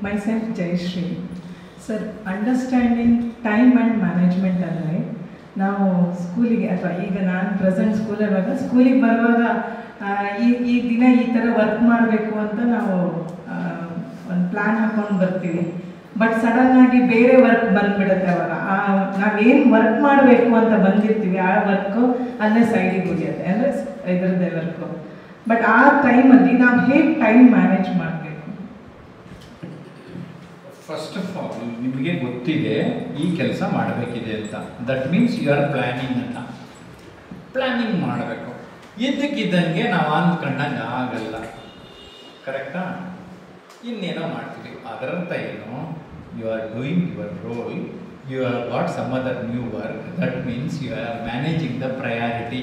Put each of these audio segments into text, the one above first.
myself Jayashree. Sir understanding time and management ಅಂದರೆ ನಾವು ಸ್ಕೂಲಿಗೆ ಅಥವಾ ಈಗ ನಾನು ಪ್ರೆಸೆಂಟ್ ಸ್ಕೂಲಲ್ಲಿರುವಾಗ ಸ್ಕೂಲಿಗೆ ಬರುವಾಗ ಆ, ಈ ಈ ದಿನ ಈ ಥರ ವರ್ಕ್ ಮಾಡಬೇಕು ಅಂತ ನಾವು ಒಂದು ಪ್ಲ್ಯಾನ್ ಹಾಕೊಂಡು ಬರ್ತೀವಿ ಬಟ್ ಸಡನ್ನಾಗಿ ಬೇರೆ ವರ್ಕ್ ಬಂದ್ಬಿಡುತ್ತೆ ಅವಾಗ ಆ ನಾವೇನು ವರ್ಕ್ ಮಾಡಬೇಕು ಅಂತ ಬಂದಿರ್ತೀವಿ ಆ ವರ್ಕು ಅಲ್ಲೇ ಸೈಡಿಗೆ ಉಳಿಯುತ್ತೆ ಅಂದರೆ ಇದರದ್ದೇ ವರ್ಕು ಬಟ್ ಆ ಟೈಮಲ್ಲಿ ನಾವು ಹೇಗೆ ಟೈಮ್ ಮ್ಯಾನೇಜ್ ಮಾಡಬೇಕು ಫಸ್ಟ್ ಆಫ್ ಆಲ್ ನಿಮಗೆ ಗೊತ್ತಿದೆ ಈ ಕೆಲಸ ಮಾಡಬೇಕಿದೆ ಅಂತ that means you are planning ಅಂತ ಪ್ಲ್ಯಾನಿಂಗ್ ಮಾಡಬೇಕು ಇದ್ದಕ್ಕಿದ್ದಂಗೆ ನಾವು ಅಂದ್ಕೊಂಡಂಗೆ ಆಗಲ್ಲ ಕರೆಕ್ಟಾ ಇನ್ನೇನೋ ಮಾಡ್ತೀವಿ ಅದರಂತ ಏನು you are doing your role you are got some other new work that means you are managing the priority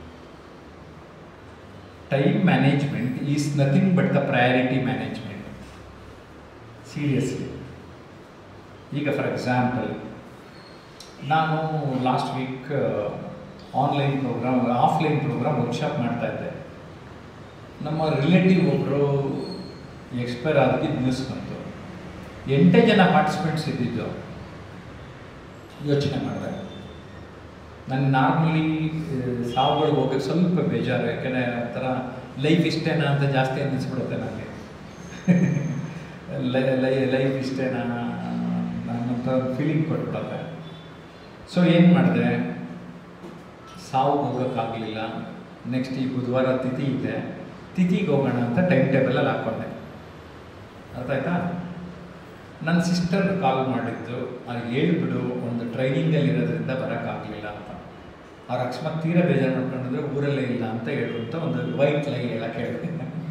time management is nothing but the priority management seriously ಈಗ ಫಾರ್ ಎಕ್ಸಾಂಪಲ್ ನಾನು last week online program offline program workshop ಮಾಡ್ತಾ ಇದ್ದೆ ನಮ್ಮ relative ಒಬ್ಬರು expire ಆದಕ್ಕೆ news ಬಂತು ಎಂಟೇ ಜನ participants ಇದ್ದಿದ್ದು ಯೋಚನೆ ಮಾಡಿದೆ ನನ್ನ ನಾರ್ಮಲಿ ಸಾವುಗಳಿಗೆ ಹೋಗೋಕ್ಕೆ ಸ್ವಲ್ಪ ಬೇಜಾರು ಯಾಕೆಂದರೆ ಒಂಥರ ಲೈಫ್ ಇಷ್ಟೇನಾ ಅಂತ ಜಾಸ್ತಿ ಅನ್ನಿಸ್ಬಿಡುತ್ತೆ ನನಗೆ ಲೈಫ್ ಇಷ್ಟೇನಾ ನನ್ನಂತ ಫೀಲಿಂಗ್ ಕೊಟ್ಬಿಡುತ್ತೆ ಸೊ ಏನು ಮಾಡಿದೆ ಸಾವು ಹೋಗೋಕ್ಕಾಗಲಿಲ್ಲ ನೆಕ್ಸ್ಟ್ ಈ ಬುಧವಾರ ತಿಥಿ ಇದೆ ತಿಥಿಗೆ ಹೋಗೋಣ ಅಂತ ಟೈಮ್ ಟೇಬಲಲ್ಲಿ ಹಾಕ್ಕೊಂಡೆ ಅರ್ಥ ಆಯ್ತಾ ನನ್ನ ಸಿಸ್ಟರ್ ಕಾಲ್ ಮಾಡಿದ್ದು ಅವ್ರಿಗೆ ಹೇಳ್ಬಿಡು ಒಂದು ಟ್ರೈನಿಂಗಲ್ಲಿ ಇರೋದ್ರಿಂದ ಬರೋಕ್ಕಾಗಲಿಲ್ಲ ಅಂತ ಅವ್ರು ಅಕಸ್ಮಾತ್ ತೀರಾ ಬೇಜಾರು ಮಾಡ್ಕೊಂಡಿದ್ರೆ ಊರಲ್ಲೇ ಇಲ್ಲ ಅಂತ ಹೇಳು ಅಂತ ಒಂದು ವೈಟ್ ಲೈ ಹೇಳಕ್ಕೆ ಹೇಳಿದೆ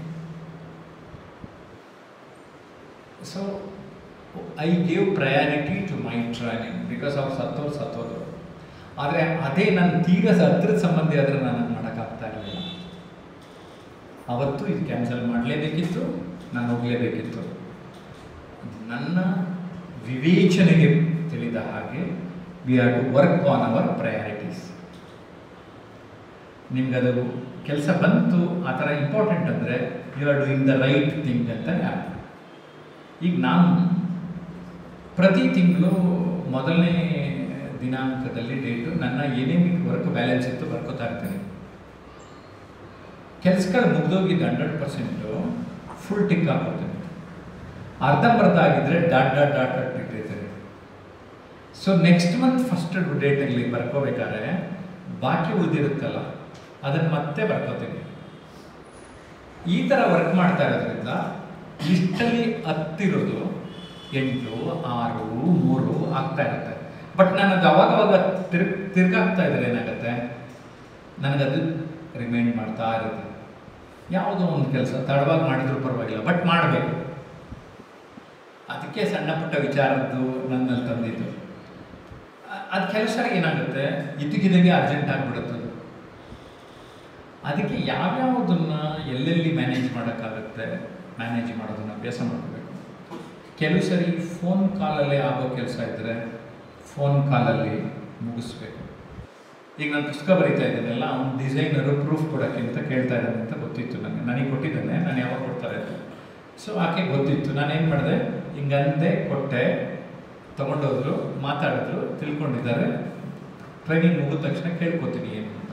so I gave priority to my training because ಅವ್ರು ಸತ್ತೋರು ಸತ್ತೋದ್ರು ಆದರೆ ಅದೇ ನನ್ನ ತೀರ ಹತ್ರದ ಸಂಬಂಧಿ ಆದರೆ ನಾನು ಮಾಡೋಕ್ಕಾಗ್ತಾ ಇರಲಿಲ್ಲ ಅವತ್ತು ಇದು ಕ್ಯಾನ್ಸಲ್ ಮಾಡಲೇಬೇಕಿತ್ತು ನಾನು ಹೋಗಲೇಬೇಕಿತ್ತು ನನ್ನ ವಿವೇಚನೆಗೆ ತಿಳಿದ ಹಾಗೆ we are to work on our priorities ನಿಮ್ಗದು ಕೆಲಸ ಬಂತು ಆ ಥರ ಇಂಪಾರ್ಟೆಂಟ್ ಅಂದರೆ you are doing the right thing ಅಂತಲೇ ಅರ್ಥ ಈಗ ನಾನು ಪ್ರತಿ ತಿಂಗಳು ಮೊದಲನೇ ದಿನಾಂಕದಲ್ಲಿ ಡೇಟು ನನ್ನ ಏನೇನು ವರ್ಕ್ ಬ್ಯಾಲೆನ್ಸ್ ಇತ್ತು ಬರ್ಕೋತಾ ಇರ್ತೀನಿ ಕೆಲಸಗಳು ಮುಗ್ದೋಗಿದ್ದು ಹಂಡ್ರೆಡ್ ಪರ್ಸೆಂಟು ಫುಲ್ ಟಿಕ್ ಹಾಕೋತೀನಿ ಅರ್ಧಂಬರ್ಧ ಆಗಿದ್ದರೆ ಡಾಟ್ ಡಾಟ್ ಡಾಟ್ ಡಾಟ್ ಇಟ್ಟಿರ್ತೀನಿ ಸೊ ನೆಕ್ಸ್ಟ್ ಮಂತ್ ಫಸ್ಟ್ ಡೇಟಲ್ಲಿ ಬರ್ಕೋಬೇಕಾದ್ರೆ ಬಾಕಿ ಉಳಿದಿರುತ್ತಲ್ಲ ಅದನ್ನು ಮತ್ತೆ ಬರ್ಕೋತೀನಿ ಈ ಥರ ವರ್ಕ್ ಮಾಡ್ತಾ ಇರೋದ್ರಿಂದ ಲಿಸ್ಟಲ್ಲಿ ಹತ್ತಿರೋದು ಎಂಟು ಆರು ಮೂರು ಆಗ್ತಾ ಇರುತ್ತೆ ಬಟ್ ನನಗೆ ಅವಾಗವಾಗ ತಿರ್ಗ್ ತಿರ್ಗಾಗ್ತಾ ಇದ್ರೆ ಏನಾಗುತ್ತೆ ನನಗದು ರಿಮೈಂಡ್ ಮಾಡ್ತಾ ಇರುತ್ತೆ ಯಾವುದೋ ಒಂದು ಕೆಲಸ ತಡವಾಗಿ ಮಾಡಿದ್ರು ಪರವಾಗಿಲ್ಲ ಬಟ್ ಮಾಡಬೇಕು ಅದಕ್ಕೆ ಸಣ್ಣ ಪುಟ್ಟ ವಿಚಾರದ್ದು ನನ್ನಲ್ಲಿ ತಂದಿದ್ದು ಅದು ಕೆಲಸ ಏನಾಗುತ್ತೆ ಇದ್ದಕ್ಕಿದ್ದಂಗೆ ಅರ್ಜೆಂಟ್ ಆಗಿಬಿಡುತ್ತೆ ಅದು ಅದಕ್ಕೆ ಯಾವ್ಯಾವುದನ್ನು ಎಲ್ಲೆಲ್ಲಿ ಮ್ಯಾನೇಜ್ ಮಾಡೋಕ್ಕಾಗುತ್ತೆ ಮ್ಯಾನೇಜ್ ಮಾಡೋದನ್ನು ಅಭ್ಯಾಸ ಮಾಡಬೇಕು ಕೆಲವು ಸರಿ ಫೋನ್ ಕಾಲಲ್ಲೇ ಆಗೋ ಕೆಲಸ ಇದ್ದರೆ ಫೋನ್ ಕಾಲಲ್ಲಿ ಮುಗಿಸ್ಬೇಕು ಈಗ ನಾನು ಪುಸ್ತಕ ಬರೀತಾ ಇದ್ದೀನಲ್ಲ ಅವ್ನು ಡಿಸೈನರು ಪ್ರೂಫ್ ಕೊಡೋಕ್ಕೆ ಅಂತ ಕೇಳ್ತಾ ಇದ್ದಾನೆ ಅಂತ ಗೊತ್ತಿತ್ತು ನನಗೆ ನನಗೆ ಕೊಟ್ಟಿದ್ದಾನೆ ನಾನು ಯಾವಾಗ ಕೊಡ್ತಾರೆ ಅಂತ ಸೊ ಆಕೆ ಗೊತ್ತಿತ್ತು ನಾನೇನು ಮಾಡಿದೆ ಹಿಂಗಂದೆ ಕೊಟ್ಟೆ ತಗೊಂಡೋದ್ರು ಮಾತಾಡಿದ್ರು ತಿಳ್ಕೊಂಡಿದ್ದಾರೆ ಟ್ರೈನಿಂಗ್ ಮುಗಿದ ತಕ್ಷಣ ಕೇಳ್ಕೊತೀನಿ ಏನು ಅಂತ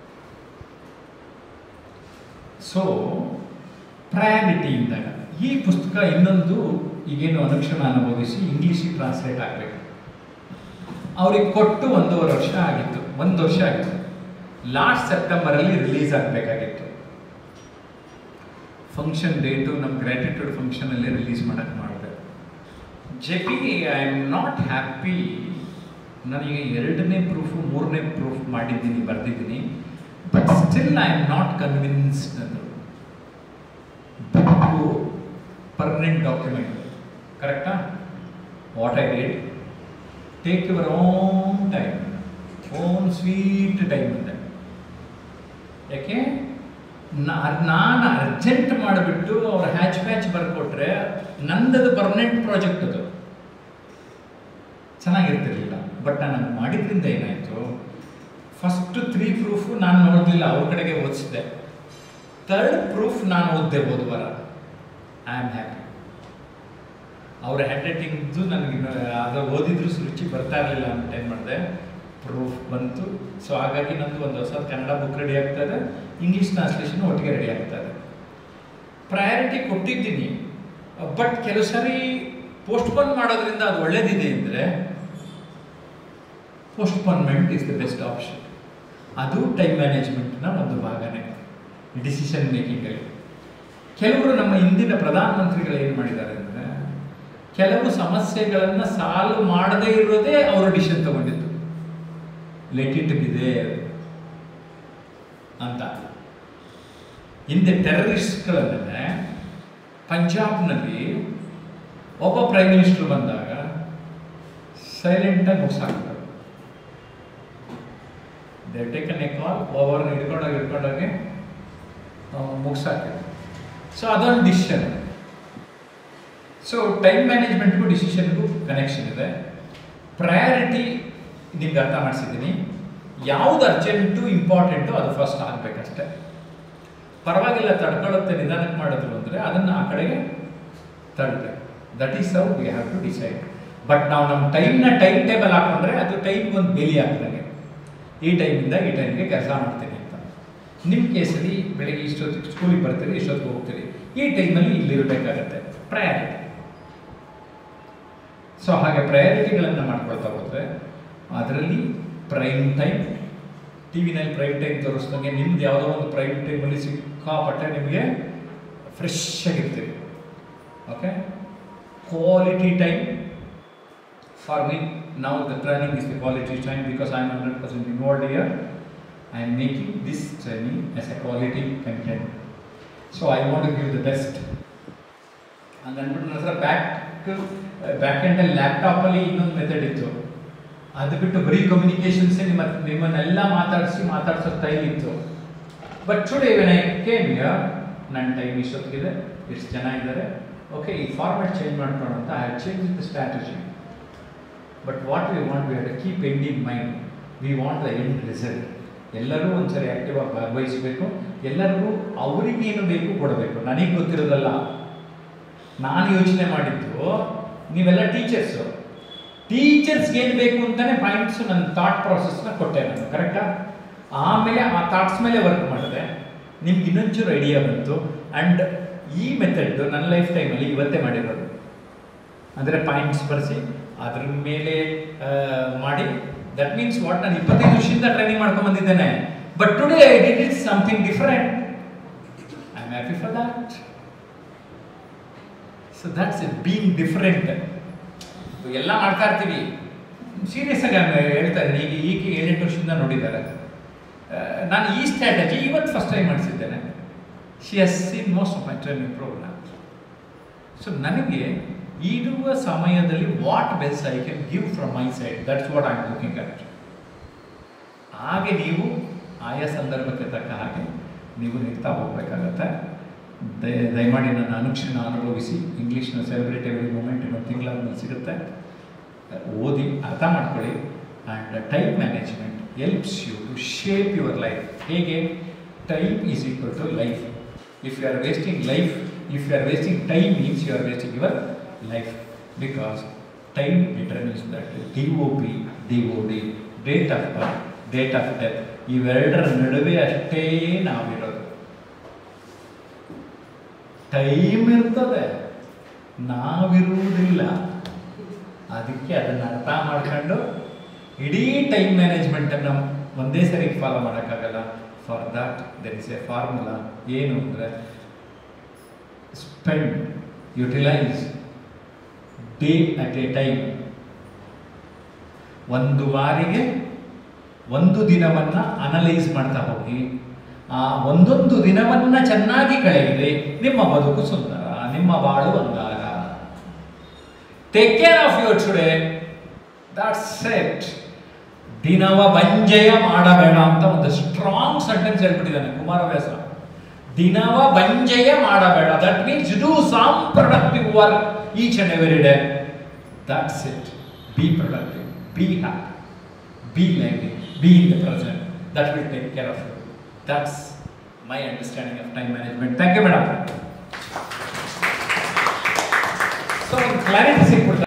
ಸೊ ಪ್ರಯಾರಿಟಿಯಿಂದಾಗ ಈ ಪುಸ್ತಕ ಇನ್ನೊಂದು ಈಗೇನು ಅನುಕ್ಷಣ ಅನುಭವಿಸಿ ಇಂಗ್ಲೀಷಿಗೆ ಟ್ರಾನ್ಸ್ಲೇಟ್ ಆಗಬೇಕು ಅವ್ರಿಗೆ ಕೊಟ್ಟು ಒಂದೂವರೆ ವರ್ಷ ಆಗಿತ್ತು ಒಂದು ವರ್ಷ ಆಗಿತ್ತು ಲಾಸ್ಟ್ ಸೆಪ್ಟೆಂಬರಲ್ಲಿ ರಿಲೀಸ್ ಆಗಬೇಕಾಗಿತ್ತು ಫಂಕ್ಷನ್ ಡೇಟು ನಮ್ಮ ಗ್ರ್ಯಾಟಿಟ್ಯೂಡ್ ಫಂಕ್ಷನಲ್ಲಿ ರಿಲೀಸ್ ಮಾಡೋಕ್ಕೆ ಮಾಡಿದೆ J P I am not happy ನನಗೆ ಎರಡನೇ ಪ್ರೂಫು ಮೂರನೇ ಪ್ರೂಫ್ ಮಾಡಿದ್ದೀನಿ ಬರೆದಿದ್ದೀನಿ but still I am not convinced ಅದು ಬುಕ್ಕು ಪರ್ಮನೆಂಟ್ ಡಾಕ್ಯುಮೆಂಟ್ ಕರೆಕ್ಟಾ what I did take your own time own sweet time ಅಂದೆ ಯಾಕೆ ನಾನು ಅರ್ಜೆಂಟ್ ಮಾಡಿಬಿಟ್ಟು ಅವ್ರ ಹ್ಯಾಚ್ ಪ್ಯಾಚ್ ಬರ್ಕೊಟ್ರೆ ನಂದದು ಪರ್ಮನೆಂಟ್ ಪ್ರಾಜೆಕ್ಟ್ ಅದು ಚೆನ್ನಾಗಿರ್ತಿರ್ಲಿಲ್ಲ ಬಟ್ ನಾನು ಅದು ಮಾಡಿದ್ರಿಂದ ಏನಾಯಿತು ಫಸ್ಟ್ ತ್ರೀ ಪ್ರೂಫು ನಾನು ನೋಡಲಿಲ್ಲ ಅವ್ರ ಕಡೆಗೆ ಓದಿಸಿದೆ ಥರ್ಡ್ ಪ್ರೂಫ್ ನಾನು ಓದಿದೆ ಹೋದ ವಾರ ಐ ಆಮ್ ಹ್ಯಾಪಿ ಅವ್ರ ಹ್ಯಾಂಡ್ ರೈಟಿಂಗ್ದು ನನಗೆ ಅದು ಓದಿದ್ರು ರುಚಿ ಬರ್ತಾ ಇರಲಿಲ್ಲ ಅಂತ ಏನು ಮಾಡಿದೆ ಪ್ರೂಫ್ ಬಂತು ಸೊ ಹಾಗಾಗಿ ನಂದು ಒಂದು ಹೊಸ ಕನ್ನಡ ಬುಕ್ ರೆಡಿ ಆಗ್ತಾ ಇದೆ ಇಂಗ್ಲೀಷ್ ಟ್ರಾನ್ಸ್ಲೇಷನ್ ಒಟ್ಟಿಗೆ ರೆಡಿ ಆಗ್ತಾ ಇದೆ ಪ್ರಯಾರಿಟಿ ಕೊಟ್ಟಿದ್ದೀನಿ ಬಟ್ ಕೆಲವು ಸಾರಿ ಪೋಸ್ಟ್ಪೋನ್ ಮಾಡೋದ್ರಿಂದ ಅದು ಒಳ್ಳೇದಿದೆ ಅಂದರೆ postponement is the best option ಅದು ಟೈಮ್ ಮ್ಯಾನೇಜ್ಮೆಂಟ್ನ ಒಂದು ಭಾಗನೇ ಡಿಸಿಷನ್ ಮೇಕಿಂಗಲ್ಲಿ ಕೆಲವರು ನಮ್ಮ ಇಂದಿನ ಪ್ರಧಾನಮಂತ್ರಿಗಳು ಏನು ಮಾಡಿದ್ದಾರೆ ಅಂದರೆ ಕೆಲವು ಸಮಸ್ಯೆಗಳನ್ನು ಸಾಲ್ವ್ ಮಾಡದೇ ಇರೋದೇ ಅವರು ಡಿಸಿಷನ್ ತಗೊಂಡಿದ್ದು ಲೆಟ್ ಇಟ್ ಇದೆ ಅಂತ ಹಿಂದೆ ಟೆರರಿಸ್ಟ್ಗಳನ್ನೇ ಪಂಜಾಬ್ನಲ್ಲಿ ಒಬ್ಬ ಪ್ರೈಮ್ ಮಿನಿಸ್ಟರ್ ಬಂದಾಗ ಸೈಲೆಂಟಾಗಿ ಮುಗಿಸಾಕ್ತಾರೆ ದೇ ಟೇಕನ್ ಎ ಕಾಲ್ ಒಬ್ಬರನ್ನ ಹಿಡ್ಕೊಂಡೋಗಿ ಹಿಡ್ಕೊಂಡೋಗಿ ಮುಗಿಸಾಕಿದ್ರು ಸೊ ಅದೊಂದು ಡಿಸಿಷನ್ ಸೊ ಟೈಮ್ ಮ್ಯಾನೇಜ್ಮೆಂಟ್ಗೂ ಡಿಸಿಷನ್ಗೂ ಕನೆಕ್ಷನ್ ಇದೆ ಪ್ರಯಾರಿಟಿ ನಿಮ್ಗೆ ಅರ್ಥ ಮಾಡಿಸಿದ್ದೀನಿ ಯಾವುದು ಅರ್ಜೆಂಟು ಇಂಪಾರ್ಟೆಂಟು ಅದು ಫಸ್ಟ್ ಆಗಬೇಕಷ್ಟೆ ಪರವಾಗಿಲ್ಲ ತಡ್ಕೊಳ್ಳುತ್ತೆ ನಿಧಾನಕ್ಕೆ ಮಾಡಿದ್ರು ಅಂದರೆ ಅದನ್ನು ಆ ಕಡೆಗೆ ತಳ್ಳಬೇಕು that is how we have to decide but ನಾವು ನಮ್ಮ ಟೈಮ್ನ ಟೈಮ್ ಟೇಬಲ್ ಹಾಕೊಂಡ್ರೆ ಅದು ಟೈಮ್ಗೆ ಒಂದು ಬೇಲಿ ಹಾಕಿದಂಗೆ ಈ ಟೈಮಿಂದ ಈ ಟೈಮ್ಗೆ ಕೆಲಸ ಮಾಡ್ತೀನಿ ಅಂತ ನಿಮ್ಮ ಕೇಸಲ್ಲಿ ಬೆಳಗ್ಗೆ ಇಷ್ಟೊತ್ತಿಗೆ ಸ್ಕೂಲಿಗೆ ಬರ್ತೀರಿ ಇಷ್ಟೊತ್ತಿಗೆ ಹೋಗ್ತೀರಿ ಈ ಟೈಮಲ್ಲಿ ಇಲ್ಲಿರಬೇಕಾಗತ್ತೆ ಪ್ರಯಾರಿಟಿ ಸೊ ಹಾಗೆ ಪ್ರಯಾರಿಟಿಗಳನ್ನು ಮಾಡ್ಕೊಳ್ತಾ ಹೋದರೆ ಅದರಲ್ಲಿ ಪ್ರೈಮ್ ಟೈಮ್ ಟಿ ವಿನಲ್ಲಿ ಪ್ರೈಮ್ ಟೈಮ್ ತೋರಿಸ್ದಂಗೆ ನಿಮ್ದು ಯಾವುದೋ ಒಂದು ಪ್ರೈಮ್ ಟೈಮಲ್ಲಿ ಸಿಕ್ಕಾಪಟ್ಟೆ ನಿಮಗೆ ಫ್ರೆಶ್ ಆಗಿರ್ತೀರಿ okay quality time for me now the training is the quality time because I am 100% involved here. I am making this training as a quality content. So I want to give the best. ಹಂಗನ್ಬಿಟ್ಟು ನನ್ನ ಹತ್ರ back back ಎಂಡಲ್ಲಿ ಲ್ಯಾಪ್ಟಾಪಲ್ಲಿ ಇನ್ನೊಂದು method ಇತ್ತು ಅದು ಬಿಟ್ಟು ಬರೀ ಕಮ್ಯುನಿಕೇಶನ್ಸೇ ನಿಮ್ಮ ನಿಮ್ಮನ್ನೆಲ್ಲ ಮಾತಾಡಿಸಿ ಮಾತಾಡ್ಸೋ ಸ್ಟೈಲ್ ಇತ್ತು but today when I came here ನನ್ನ ಟೈಮ್ ಇಷ್ಟೊತ್ತಿಗಿದೆ ಎಷ್ಟು ಜನ ಇದ್ದಾರೆ ಓಕೆ ಈ ಫಾರ್ಮೆಟ್ ಚೇಂಜ್ ಮಾಡ್ಕೊಳ್ಳೋಣ ಅಂತ I have change the strategy but what we want we have keep end in mind we want the end result ಎಲ್ಲರೂ ಒಂದ್ಸರಿ ಆಕ್ಟಿವ್ ಆಗಿ ಭಾಗವಹಿಸಬೇಕು ಎಲ್ಲರಿಗೂ ಅವರಿಗೇನು ಬೇಕು ಕೊಡಬೇಕು ನನಗೆ ಗೊತ್ತಿರೋದಲ್ಲ ನಾನು ಯೋಚನೆ ಮಾಡಿದ್ದು ನೀವೆಲ್ಲ ಟೀಚರ್ಸು ಟೀಚರ್ಸ್ಗೆ ಏನು ಬೇಕು ಅಂತಾನೆ ಪಾಯಿಂಟ್ಸ್ ನನ್ನ ಥಾಟ್ ಪ್ರಾಸೆಸ್ನ ಕೊಟ್ಟೆ ನಾನು ಕರೆಕ್ಟಾ ಆಮೇಲೆ ಆ ಥಾಟ್ಸ್ ಮೇಲೆ ವರ್ಕ್ ಮಾಡಿದೆ ನಿಮ್ಗೆ ಇನ್ನೊಂಚೂರು ಐಡಿಯಾ ಬಂತು ಆ್ಯಂಡ್ ಈ ಮೆಥಡ್ ನನ್ನ ಲೈಫ್ ಟೈಮಲ್ಲಿ ಇವತ್ತೇ ಮಾಡಿರೋದು ಅಂದರೆ ಪಾಯಿಂಟ್ಸ್ ಬರೆಸಿ ಅದ್ರ ಮೇಲೆ ಮಾಡಿ ದಟ್ ಮೀನ್ಸ್ ವಾಟ್ ನಾನು ಇಪ್ಪತ್ತೈದು ವರ್ಷದಿಂದ ಟ್ರೈನಿಂಗ್ ಮಾಡ್ಕೊಂಡು ಬಂದಿದ್ದೇನೆ but today I did it something different I am happy for that so that's a being different ಎಲ್ಲ ಮಾಡ್ತಾ ಇರ್ತೀವಿ ಸೀರಿಯಸ್ ಆಗಿ ಹೇಳ್ತಾ ಇದ್ದೀನಿ ಈಗ ಈಗ ಏಳೆಂಟು ವರ್ಷದಿಂದ ನೋಡಿದ್ದಾರೆ ನಾನು ಈ ಸ್ಟ್ರಾಟಜಿ ಇವತ್ತು ಫಸ್ಟ್ ಟೈಮ್ ಮಾಡಿಸಿದ್ದೇನೆ she has seen most of my training program so ನನಗೆ ಇರುವ ಸಮಯದಲ್ಲಿ what best I can give from my side that's what I am looking at ಹಾಗೆ ನೀವು ಆಯಾ ಸಂದರ್ಭಕ್ಕೆ ತಕ್ಕ ಹಾಗೆ ನೀವು ನಿಗ್ತಾ ಹೋಗಬೇಕಾಗತ್ತೆ ದಯ ದಯಮಾಡಿ ನನ್ನ ಅನುಕ್ಷಣ ಅನುಭವಿಸಿ ಇಂಗ್ಲೀಷ್ನ ಸೆಲೆಬ್ರೇಟ್ ಎವ್ರಿ ಮೂಮೆಂಟ್ ಇನ್ನೊಂದು ತಿಂಗಳಾದ್ಮೇಲೆ ಸಿಗುತ್ತೆ ಓದಿ ಅರ್ಥ ಮಾಡ್ಕೊಳ್ಳಿ and time management helps you to shape your life ಹೇಗೆ time is equal to life if you are wasting life if you are wasting time means you are wasting your life because time determines that DOP, DOD, date of birth date of death ಇವೆರಡರ ನಡುವೆ ಅಷ್ಟೇ ನಾವಿರೋದು time ಇರ್ತದೆ ನಾವಿರುವುದಿಲ್ಲ ಅದಕ್ಕೆ ಅದನ್ನು ಅರ್ಥ ಮಾಡ್ಕೊಂಡು ಇಡೀ ಟೈಮ್ ಮ್ಯಾನೇಜ್ಮೆಂಟನ್ನು ಒಂದೇ ಸರಿ ಫಾಲೋ ಮಾಡೋಕ್ಕಾಗಲ್ಲ for that there is a formula ಏನು ಅಂದರೆ spend utilise day at a time ಒಂದು ಬಾರಿಗೆ ಒಂದು ದಿನವನ್ನು ಅನಲೈಸ್ ಮಾಡ್ತಾ ಹೋಗಿ ಆ ಒಂದೊಂದು ದಿನವನ್ನು ಚೆನ್ನಾಗಿ ಕಳೆಯಿರಿ ನಿಮ್ಮ ಬದುಕು ಸುಂದರ ನಿಮ್ಮ ಬಾಳು ಅಂಗಾರ take care of your today that's set ದಿನವ ಬಂಜೆಯ ಮಾಡಬೇಡ ಅಂತ ಒಂದು ಸ್ಟ್ರಾಂಗ್ ಸೆಂಟೆನ್ಸ್ ಹೇಳ್ಬಿಟ್ಟಿದ್ದಾನೆ ಕುಮಾರವ್ಯಾಸ ದಿನವ ಬಂಜೆಯ ಮಾಡಬೇಡ that means do some productive work each and every day that's it be productive be happy be lively be in the present that will take care of you that's my understanding of time management thank you madam so ಒಂದು clarity ಸಿಕ್ಬಿಡ್ತಾರೆ